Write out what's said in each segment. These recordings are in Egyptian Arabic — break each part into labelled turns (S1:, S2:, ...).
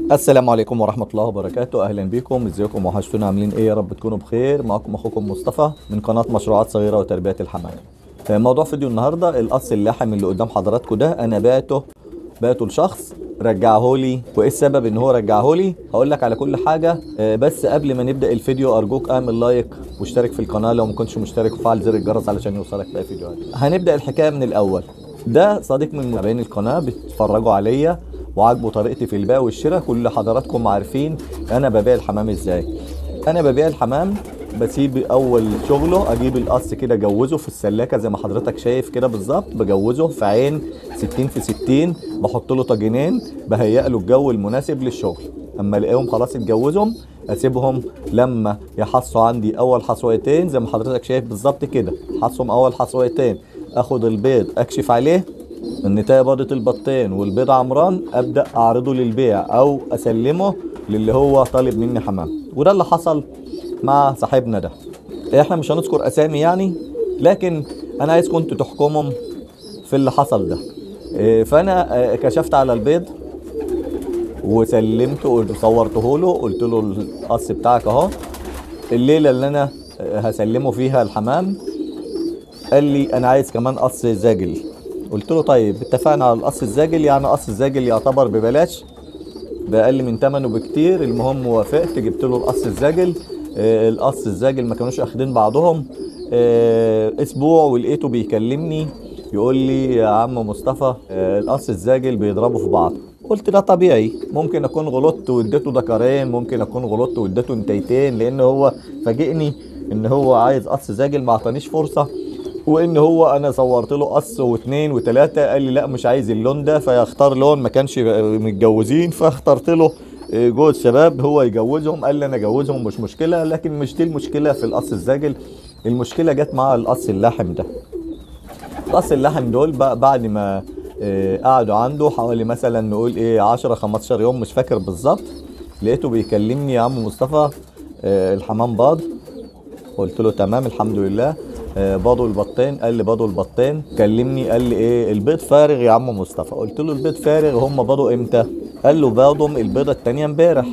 S1: السلام عليكم ورحمة الله وبركاته أهلا بكم ازيكم وحشتونا عاملين ايه يا رب تكونوا بخير معكم أخوكم مصطفى من قناة مشروعات صغيرة وتربية الحمام موضوع فيديو النهاردة القص اللحم اللي قدام حضراتكم ده أنا بعته بعته لشخص رجعه لي وايه السبب ان هو رجعه لي هقول لك على كل حاجه آه، بس قبل ما نبدا الفيديو ارجوك اعمل لايك واشترك في القناه لو ما كنتش مشترك وفعل زر الجرس علشان يوصلك باقي فيديوهات هنبدا الحكايه من الاول ده صديق من متابعين القناه بيتفرجوا عليا وعاجبه طريقتي في البيع والشراء كل حضراتكم عارفين انا ببيع الحمام ازاي انا ببيع الحمام بسيب اول شغله اجيب القص كده اجوزه في السلاكه زي ما حضرتك شايف كده بالظبط بجوزه في عين 60 في 60 بحط له طاجنين بهيئ له الجو المناسب للشغل اما الاقيهم خلاص اتجوزهم اسيبهم لما يحصوا عندي اول حصويتين زي ما حضرتك شايف بالظبط كده حصهم اول حصويتين اخد البيض اكشف عليه النتاية بيضة البطين والبيض عمران ابدا اعرضه للبيع او اسلمه للي هو طالب مني حمام وده اللي حصل مع صاحبنا ده احنا مش هنذكر اسامي يعني لكن انا عايزكم انتوا تحكموا في اللي حصل ده إيه، فانا آه، كشفت على البيض وسلمته وصورته له قلت له القص بتاعك اهو الليله اللي انا آه، هسلمه فيها الحمام قال لي انا عايز كمان قص زاجل قلت له طيب اتفقنا على القص الزاجل يعني قص الزاجل يعتبر ببلاش باقل من ثمنه بكتير المهم وافقت جبت له القص الزاجل آه، القص الزاجل ما كانوش اخدين بعضهم آه، اسبوع ولقيته بيكلمني يقول لي يا عم مصطفى آه، القص الزاجل بيضربوا في بعض قلت ده طبيعي ممكن اكون غلطت واديته دكرين ممكن اكون غلطت واديته انتيتين لان هو فاجئني ان هو عايز قص زاجل ما اعطانيش فرصه وان هو انا صورت له قص واثنين وثلاثه قال لي لا مش عايز اللون ده فيختار لون ما كانش متجوزين فاخترت له جوز شباب هو يجوزهم قال لي انا اجوزهم مش مشكله لكن مش دي المشكله في القص الزاجل المشكله جت مع القص اللحم ده قص اللحم دول بقى بعد ما آه، قعدوا عنده حوالي مثلا نقول ايه 10 15 يوم مش فاكر بالظبط لقيته بيكلمني يا عم مصطفى آه، الحمام باض قلت له تمام الحمد لله آه، باضوا البطين قال لي باضوا البطين كلمني قال لي ايه البيض فارغ يا عم مصطفى قلت له البيض فارغ هم باضوا امتى قال له باضوا البيضه التانية امبارح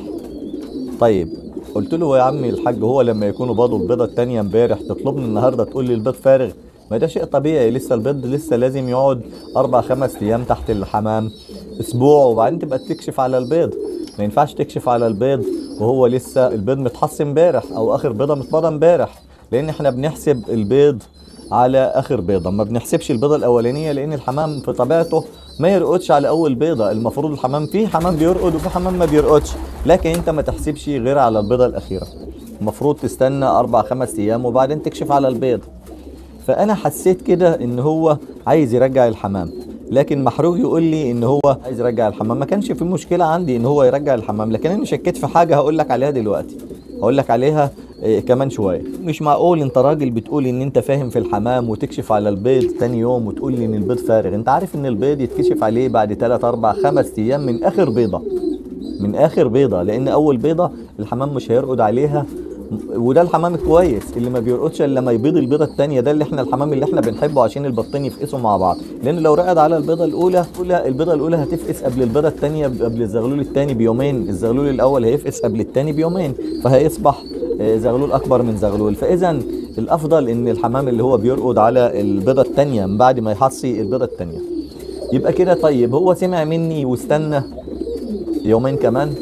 S1: طيب قلت له يا عمي الحاج هو لما يكونوا باضوا البيضه التانية امبارح تطلبني النهارده تقول لي البيض فارغ ما ده شيء طبيعي لسه البيض لسه لازم يقعد اربع خمس ايام تحت الحمام اسبوع وبعدين تبقى تكشف على البيض ما ينفعش تكشف على البيض وهو لسه البيض متحص امبارح او اخر بيضه متباضه امبارح لان احنا بنحسب البيض على اخر بيضه ما بنحسبش البيضه الاولانيه لان الحمام في طبيعته ما يرقدش على اول بيضه المفروض الحمام فيه حمام بيرقد وفي حمام ما بيرقدش لكن انت ما تحسبش غير على البيضه الاخيره المفروض تستنى اربع خمس ايام وبعدين تكشف على البيض فانا حسيت كده ان هو عايز يرجع الحمام لكن محروق يقول لي ان هو عايز يرجع الحمام ما كانش في مشكله عندي ان هو يرجع الحمام لكن انا شكيت في حاجه هقول لك عليها دلوقتي هقول لك عليها إيه كمان شويه مش معقول انت راجل بتقول ان انت فاهم في الحمام وتكشف على البيض تاني يوم وتقول لي ان البيض فارغ انت عارف ان البيض يتكشف عليه بعد 3 4 5 ايام من اخر بيضه من اخر بيضه لان اول بيضه الحمام مش هيرقد عليها وده الحمام الكويس اللي ما بيرقدش الا لما يبيض البيضه الثانيه ده اللي احنا الحمام اللي احنا بنحبه عشان البطين يفقسوا مع بعض لان لو رقد على البيضه الاولى الأولى- البيضه الاولى هتفقس قبل البيضه الثانيه قبل الزغلول الثاني بيومين الزغلول الاول هيفقس قبل الثاني بيومين فهيصبح آه، زغلول اكبر من زغلول فاذا الافضل ان الحمام اللي هو بيرقد على البيضه الثانيه من بعد ما يحصي البيضه الثانيه يبقى كده طيب هو سمع مني واستنى يومين كمان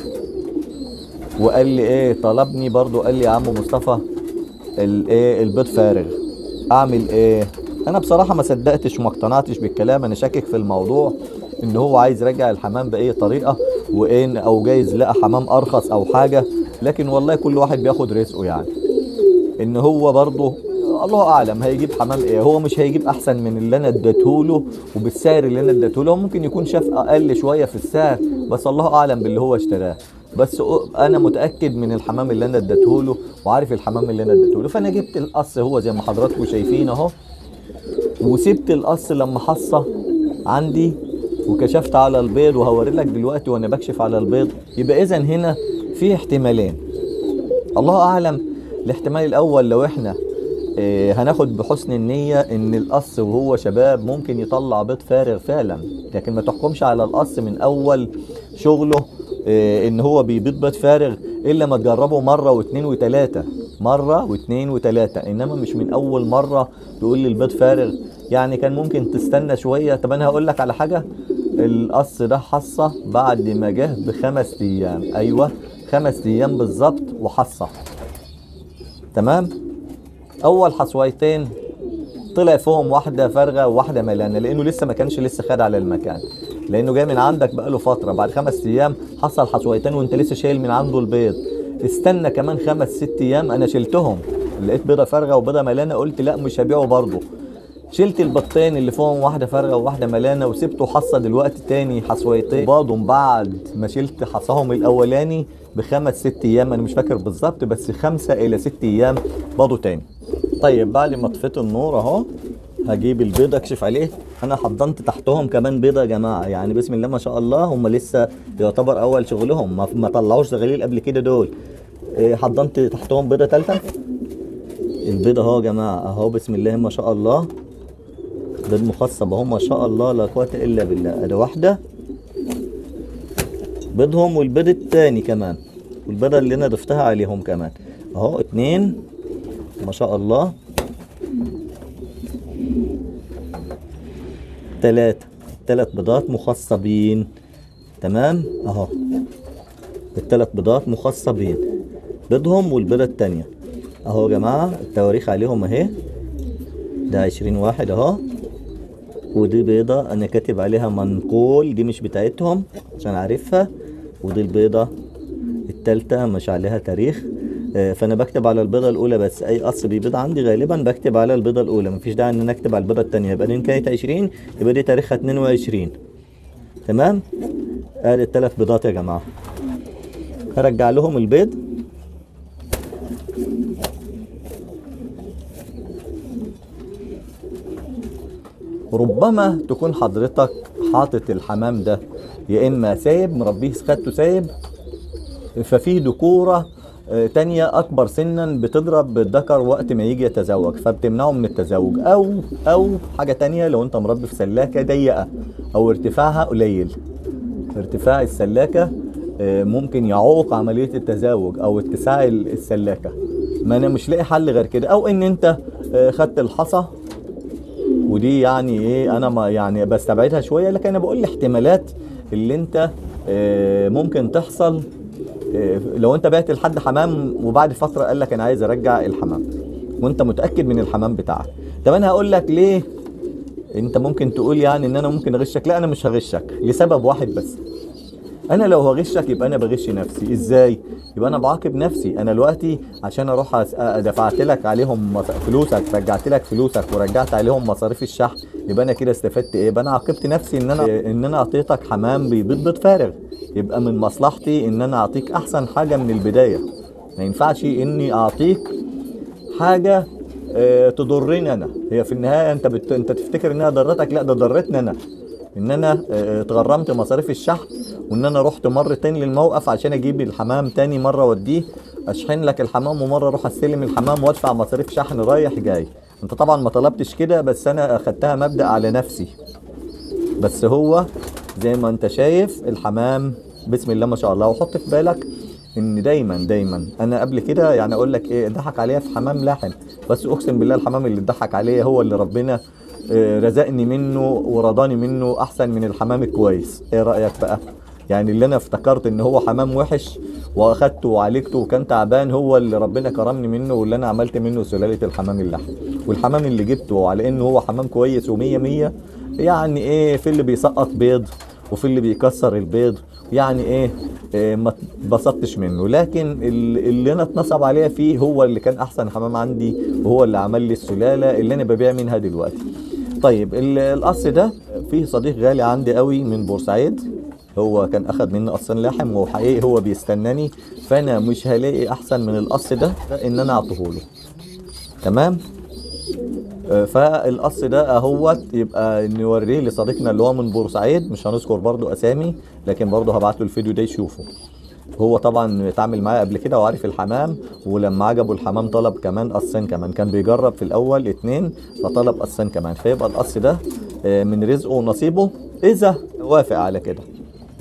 S1: وقال لي ايه طلبني برضو قال لي يا عم مصطفى الايه البيض فارغ اعمل ايه انا بصراحه ما صدقتش وما اقتنعتش بالكلام انا شاكك في الموضوع ان هو عايز يرجع الحمام باي طريقه وان او جايز لقى حمام ارخص او حاجه لكن والله كل واحد بياخد رزقه يعني ان هو برضه الله اعلم هيجيب حمام ايه هو مش هيجيب احسن من اللي انا اديته له وبالسعر اللي انا اديته له هو ممكن يكون شاف اقل شويه في السعر بس الله اعلم باللي هو اشتراه بس أ- انا متاكد من الحمام اللي انا اديته له وعارف الحمام اللي انا اديته له فانا جبت القص هو زي ما حضراتكم شايفين اهو وسبت القص لما حصه عندي وكشفت على البيض وهوري لك دلوقتي وانا بكشف على البيض يبقى اذا هنا في احتمالين الله اعلم الاحتمال الاول لو احنا آه، هناخد بحسن النية ان القص وهو شباب ممكن يطلع بيض فارغ فعلا لكن ما تحكمش على القص من اول شغله آه، ان هو بيبيض بيض فارغ الا ما تجربه مره واثنين وثلاثه مره واثنين وثلاثه انما مش من اول مره تقول لي البيض فارغ يعني كان ممكن تستنى شويه طب انا هقول لك على حاجه القص ده حصه بعد ما جه بخمس ايام ايوه خمس ايام بالظبط وحصه تمام اول حصويتين طلع فيهم واحده فارغه وواحده ملانه لانه لسه ما كانش لسه خد على المكان لانه جاي من عندك بقاله فتره بعد خمس ايام حصل حصويتين وانت لسه شايل من عنده البيض استنى كمان خمس ست ايام انا شلتهم لقيت بيضه فارغه وبيضه ملانه قلت لا مش هبيعه برضه شلت البطين اللي فيهم واحده فارغه وواحده ملانه وسبته حصه دلوقتي تاني حصويتين باضهم بعد ما شلت حصاهم الاولاني بخمس ست ايام انا مش فاكر بالظبط بس خمسه الى ست ايام باضوا تاني طيب بعد ما طفيت النور اهو هجيب البيض اكشف عليه انا حضنت تحتهم كمان بيضه يا جماعه يعني بسم الله ما شاء الله هم لسه يعتبر اول شغلهم ما, ما طلعوش زغاليل قبل كده دول إيه، حضنت تحتهم بيضه ثالثه البيض اهو يا جماعه اهو بسم الله ما شاء الله بيض مخصب اهو ما شاء الله لا قوه الا بالله ادي واحده بيضهم والبيض التاني كمان والبيضه اللي انا ضفتها عليهم كمان اهو اتنين ما شاء الله تلاتة تلات بيضات مخصبين تمام اهو التلات بيضات مخصبين بيضهم والبيضة التانية اهو يا جماعة التواريخ عليهم اهي ده عشرين واحد اهو ودي بيضة انا كاتب عليها منقول دي مش بتاعتهم عشان عارفها ودي البيضة التالتة مش عليها تاريخ آه، فانا بكتب على البيضة الاولى بس اي قص بيبيض عندي غالبا بكتب على البيضة الاولى مفيش داعي ان انا اكتب على البيضة التانية يبقى دي إن كانت عشرين يبقى دي تاريخها اتنين وعشرين تمام ادي التلات بيضات يا جماعة هرجع لهم البيض ربما تكون حضرتك حاطط الحمام ده يا اما سايب مربيه خدته سايب ففي ذكورة آه، تانية أكبر سنا بتضرب الذكر وقت ما يجي يتزوج فبتمنعه من التزوج أو أو حاجة تانية لو أنت مربي في سلاكة ضيقة أو ارتفاعها قليل ارتفاع السلاكة آه، ممكن يعوق عملية التزاوج أو اتساع السلاكة ما أنا مش لاقي حل غير كده أو إن أنت آه، خدت الحصى ودي يعني ايه انا ما يعني بستبعدها شويه لكن انا بقول الاحتمالات اللي انت آه، ممكن تحصل آه، لو انت بعت لحد حمام وبعد فتره قال لك انا عايز ارجع الحمام وانت متاكد من الحمام بتاعك طب انا هقول لك ليه انت ممكن تقول يعني ان انا ممكن اغشك لا انا مش هغشك لسبب واحد بس انا لو هغشك يبقى انا بغش نفسي ازاي يبقى انا بعاقب نفسي انا دلوقتي عشان اروح أس- أ- دفعت لك عليهم مص- فلوسك رجعت لك فلوسك ورجعت عليهم مصاريف الشحن يبقى انا كده استفدت ايه يبقى انا عاقبت نفسي ان انا ان انا اعطيتك حمام بيبيض بيض فارغ يبقى من مصلحتي ان انا اعطيك احسن حاجه من البدايه ما ينفعش اني اعطيك حاجه آه، تضرني انا هي في النهايه انت بت... انت تفتكر انها ضرتك لا ده ضرتني انا ان انا آه، اتغرمت مصاريف الشحن وان انا رحت مره تاني للموقف عشان اجيب الحمام تاني مره اوديه اشحن لك الحمام ومره اروح استلم الحمام وادفع مصاريف شحن رايح جاي انت طبعا ما طلبتش كده بس انا اخدتها مبدأ على نفسي بس هو زي ما انت شايف الحمام بسم الله ما شاء الله وحط في بالك ان دايما دايما انا قبل كده يعني اقول لك ايه ضحك عليا في حمام لحم بس اقسم بالله الحمام اللي ضحك عليا هو اللي ربنا آه، رزقني منه ورضاني منه احسن من الحمام الكويس ايه رايك بقى يعني اللي انا افتكرت ان هو حمام وحش واخدته وعالجته وكان تعبان هو اللي ربنا كرمني منه واللي انا عملت منه سلاله الحمام اللحم والحمام اللي جبته على انه هو حمام كويس ومية مية يعني ايه في اللي بيسقط بيض وفي اللي بيكسر البيض يعني ايه, إيه ما اتبسطتش منه لكن ال- اللي انا اتنصب عليها فيه هو اللي كان احسن حمام عندي وهو اللي عمل لي السلاله اللي انا ببيع منها دلوقتي طيب ال- القص ده فيه صديق غالي عندي قوي من بورسعيد هو كان اخد مني قصين لحم وحقيقي هو بيستناني فانا مش هلاقي احسن من القص ده ان انا اعطيه له تمام آه، فالقص ده اهوت يبقى نوريه لصديقنا اللي هو من بورسعيد مش هنذكر برضو اسامي لكن برضو هبعت له الفيديو ده يشوفه هو طبعا اتعامل معايا قبل كده وعارف الحمام ولما عجبه الحمام طلب كمان قصين كمان كان بيجرب في الاول اتنين فطلب قصين كمان فيبقى القص ده آه، من رزقه ونصيبه اذا وافق على كده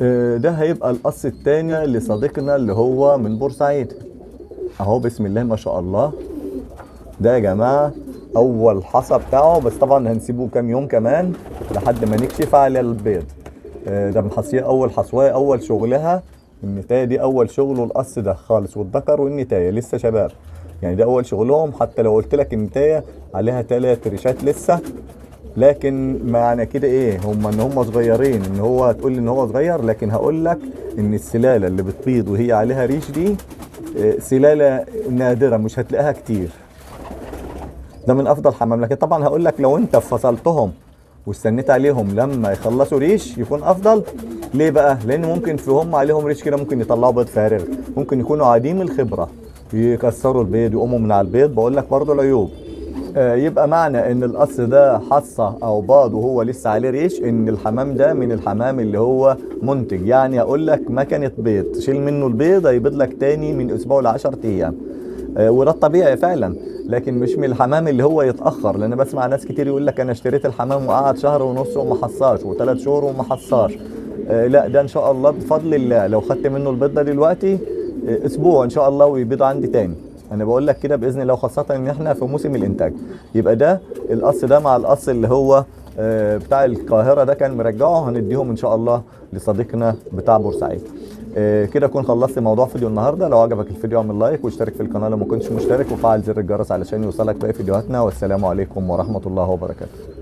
S1: آه، ده هيبقى القص التاني لصديقنا اللي هو من بورسعيد اهو بسم الله ما شاء الله ده يا جماعة أول حصى بتاعه بس طبعا هنسيبه كام يوم كمان لحد ما نكشف على البيض آه، ده محصية أول حصواية أول شغلها النتاية دي أول شغله القص ده خالص والذكر والنتاية لسه شباب يعني ده أول شغلهم حتى لو قلت لك النتاية عليها تلات ريشات لسه لكن معنى كده ايه هم ان هم صغيرين ان هو هتقول لي ان هو صغير لكن هقول لك ان السلاله اللي بتبيض وهي عليها ريش دي آه، سلاله نادره مش هتلاقيها كتير ده من افضل حمام لكن طبعا هقول لك لو انت فصلتهم واستنيت عليهم لما يخلصوا ريش يكون افضل ليه بقى لان ممكن في هم عليهم ريش كده ممكن يطلعوا بيض فارغ ممكن يكونوا عديم الخبره يكسروا البيض يقوموا من على البيض بقول لك برضه العيوب آه، يبقى معنى ان القص ده حصه او باض وهو لسه عليه ريش ان الحمام ده من الحمام اللي هو منتج يعني اقول لك مكنه بيض شيل منه البيض هيبيض لك تاني من اسبوع ل 10 ايام آه، وده الطبيعي فعلا لكن مش من الحمام اللي هو يتاخر لان بسمع ناس كتير يقول لك انا اشتريت الحمام وقعد شهر ونص وما حصاش وثلاث شهور وما حصاش آه، لا ده ان شاء الله بفضل الله لو خدت منه البيض ده دلوقتي آه، اسبوع ان شاء الله ويبيض عندي تاني انا بقول لك كده باذن الله خاصه ان احنا في موسم الانتاج يبقى ده القص ده مع القص اللي هو آه، بتاع القاهره ده كان مرجعه هنديهم ان شاء الله لصديقنا بتاع بورسعيد آه، كده اكون خلصت موضوع فيديو النهارده لو عجبك الفيديو اعمل لايك واشترك في القناه لو ما كنتش مشترك وفعل زر الجرس علشان يوصلك باقي فيديوهاتنا والسلام عليكم ورحمه الله وبركاته